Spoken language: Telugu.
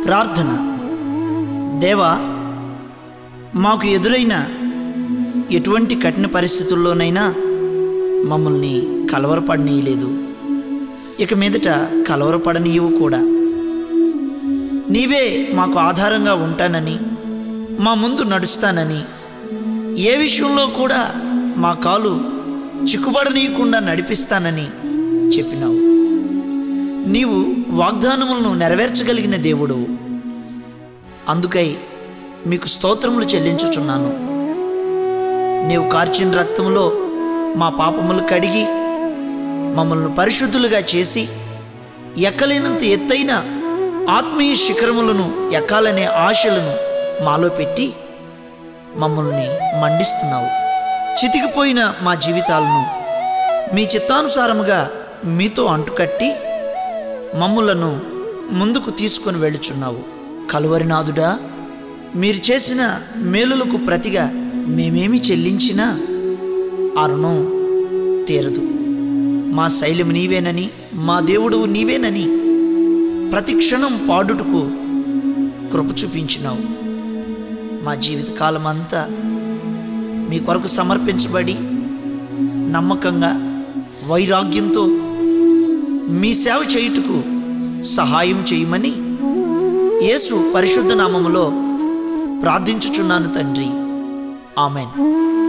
ప్రార్థన దేవా మాకు ఎదురైన ఎటువంటి కఠిన పరిస్థితుల్లోనైనా మమ్మల్ని కలవరపడనీయలేదు ఇక మీదట కలవరపడనీయవు కూడా నీవే మాకు ఆధారంగా ఉంటానని మా ముందు నడుస్తానని ఏ విషయంలో కూడా మా కాలు చిక్కుబడనీయకుండా నడిపిస్తానని చెప్పినావు నీవు వాగ్దానములను నెరవేర్చగలిగిన దేవుడు అందుకై మీకు స్తోత్రములు చెల్లించుచున్నాను నీవు కార్చిన రక్తములో మా పాపములు కడిగి మమ్మల్ని పరిశుద్ధులుగా చేసి ఎక్కలేనంత ఎత్తైన ఆత్మీయ శిఖరములను ఎక్కాలనే ఆశలను మాలో పెట్టి మమ్మల్ని మండిస్తున్నావు చితికిపోయిన మా జీవితాలను మీ చిత్తానుసారముగా మీతో అంటుకట్టి మమ్ములను ముందుకు తీసుకొని వెళ్ళుచున్నావు కలువరినాథుడా మీరు చేసిన మేలులకు ప్రతిగా మేమేమి చెల్లించినా ఆ రుణం తీరదు మా శైలం నీవేనని మా దేవుడు నీవేనని ప్రతి క్షణం పాడుటకు కృప చూపించినావు మా జీవితకాలం అంతా మీ కొరకు సమర్పించబడి నమ్మకంగా వైరాగ్యంతో మీ సేవ చేయుటకు సహాయం చేయమని యేసు పరిశుద్ధ నామములో ప్రార్థించుచున్నాను తండ్రి ఆమెన్